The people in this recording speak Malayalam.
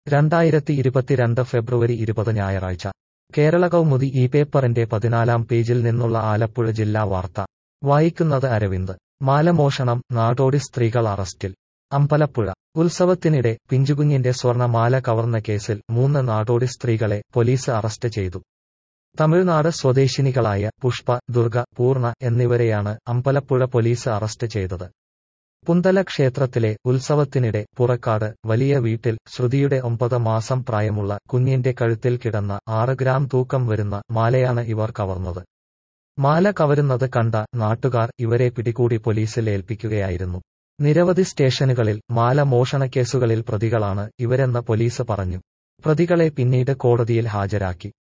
രണ്ടായിരത്തി ഇരുപത്തിരണ്ട് ഫെബ്രുവരി ഇരുപത് ഞായറാഴ്ച കേരള കൗമുദി ഈ പേപ്പറിന്റെ പതിനാലാം പേജിൽ നിന്നുള്ള ആലപ്പുഴ ജില്ലാ വാർത്ത വായിക്കുന്നത് അരവിന്ദ് മാലമോഷണം നാടോടി സ്ത്രീകൾ അറസ്റ്റിൽ അമ്പലപ്പുഴ ഉത്സവത്തിനിടെ പിഞ്ചുകുഞ്ഞിന്റെ സ്വർണമാല കവർന്ന കേസിൽ മൂന്ന് നാടോടി സ്ത്രീകളെ പോലീസ് അറസ്റ്റ് ചെയ്തു തമിഴ്നാട് സ്വദേശിനികളായ പുഷ്പ ദുർഗ പൂർണ്ണ എന്നിവരെയാണ് അമ്പലപ്പുഴ പോലീസ് അറസ്റ്റ് ചെയ്തത് പുന്തല ക്ഷേത്രത്തിലെ ഉത്സവത്തിനിടെ പുറക്കാട് വലിയ വീട്ടിൽ ശ്രുതിയുടെ ഒമ്പത് മാസം പ്രായമുള്ള കുഞ്ഞിന്റെ കഴുത്തിൽ കിടന്ന ആറ് ഗ്രാം തൂക്കം വരുന്ന മാലയാണ് ഇവർ കവർന്നത് മാല കവരുന്നത് കണ്ട നാട്ടുകാർ ഇവരെ പിടികൂടി പോലീസിൽ ഏൽപ്പിക്കുകയായിരുന്നു നിരവധി സ്റ്റേഷനുകളിൽ മാല മോഷണക്കേസുകളിൽ പ്രതികളാണ് ഇവരെന്ന് പോലീസ് പറഞ്ഞു പ്രതികളെ പിന്നീട് കോടതിയിൽ ഹാജരാക്കി